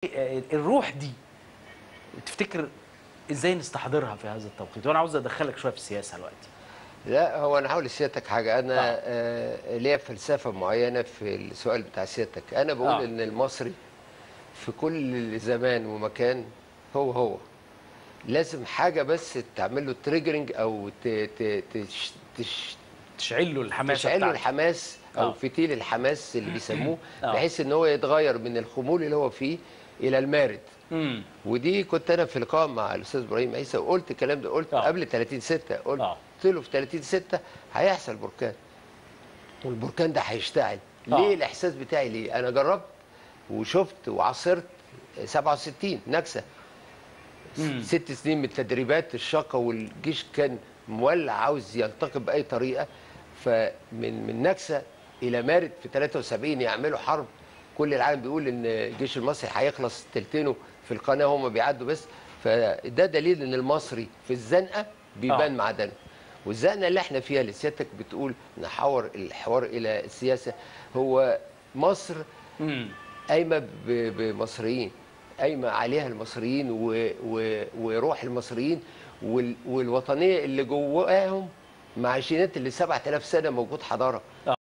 الروح دي تفتكر ازاي نستحضرها في هذا التوقيت وانا عاوز ادخلك شويه في السياسه دلوقتي لا هو انا هقول لسيادتك حاجه انا آه. آه. ليا فلسفه معينه في السؤال بتاع سيادتك انا بقول آه. آه. ان المصري في كل زمان ومكان هو هو لازم حاجه بس تعمل له تريجرنج او ت... ت... تش... تش... تشعل له الحماسه تشعل له بتاعتك الحماس او آه. فتيل الحماس اللي بيسموه آه. بحيث ان هو يتغير من الخمول اللي هو فيه الى المارد امم ودي كنت انا في لقاء مع الاستاذ ابراهيم عيسى وقلت الكلام ده قلت آه. قبل 30 6 قلت آه. له في 30 6 هيحصل بركان والبركان ده هيشتعل آه. ليه الاحساس بتاعي ليه انا جربت وشفت وعاصرت 67 نكسه مم. ست سنين من التدريبات الشاقه والجيش كان مولع عاوز ينتقم باي طريقه فمن من نكسه الى مارد في 73 يعملوا حرب كل العالم بيقول ان الجيش المصري هيخلص تلتينه في القناه هم بيعدوا بس فده دليل ان المصري في الزنقه بيبان آه. معدنه والزنقه اللي احنا فيها اللي سيادتك بتقول نحور الحوار الى السياسه هو مصر امم قايمه ب- بمصريين قايمه عليها المصريين و... و... وروح المصريين وال... والوطنيه اللي جواهم مع الجينات اللي 7000 سنه موجود حضاره